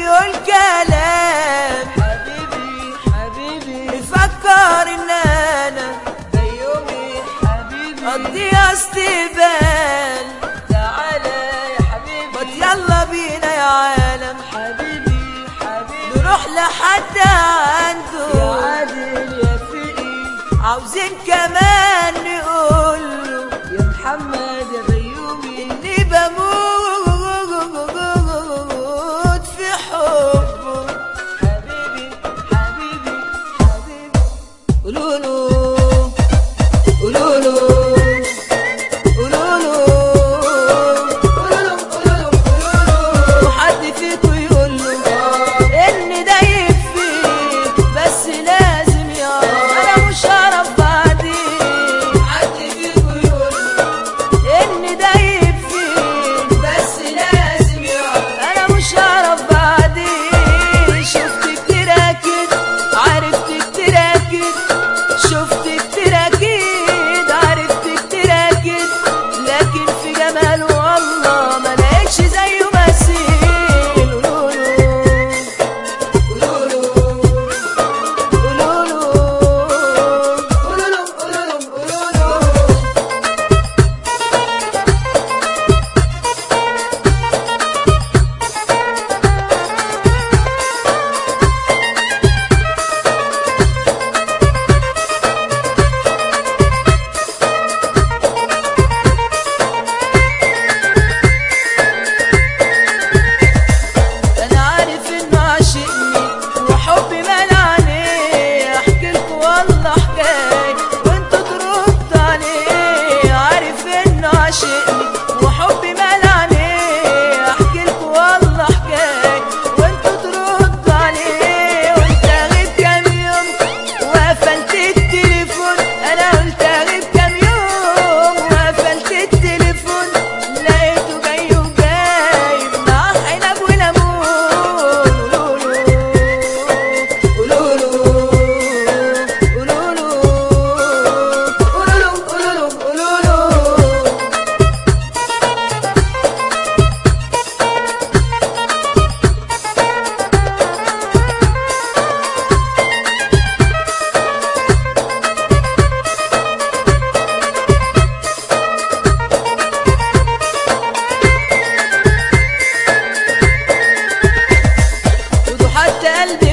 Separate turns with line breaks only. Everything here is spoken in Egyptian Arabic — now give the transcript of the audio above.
بيقول كلام
حبيبي حبيبي
يفكر ان انا
بيومي حبيبي
قضيها استقبال
تعالى يا
بط
حبيبي
يلا بينا يا عالم
حبيبي حبيبي
نروح لحد
يا
عنده
عادل يا فقي
عاوزين كمان نقول له
يا محمد يا بيومي
اني بموت في حبه
حبيبي حبيبي حبيبي
قولوا له قولوا له قولوا له قولوا له قولوا له قولوا له حد فيكم يقول له ان ده يكفي بس لازم يعرف انا مش هعرف بعدين حد فيكم يقول له ان ده يكفي بس لازم يعرف انا مش هعرف بعدين شفت كتير اكيد عرفت كتير اكيد شفت كتير اكيد عرفت كتير اكيد لكن في جماله والله ما لقيتش زيه مثيل قولوله قولوله قولوله قولوله قولوله قولوله انا عارف انه عاشقني وحبي منعني احكي لكم والله حكايه وانتوا تردوا عليه عارف انه عاشقني وحبي منعني احكي لكم والله حكايه وانتوا تردوا عليه وانت غيب كام يوم وقفلت التليفون انا قلت غيب كام يوم وقفلت التليفون لقيته جاي وجايب معاه عنب وليمون قولوله قولوله قولوله قولوله قولوله قولوله ودو حتى قلبي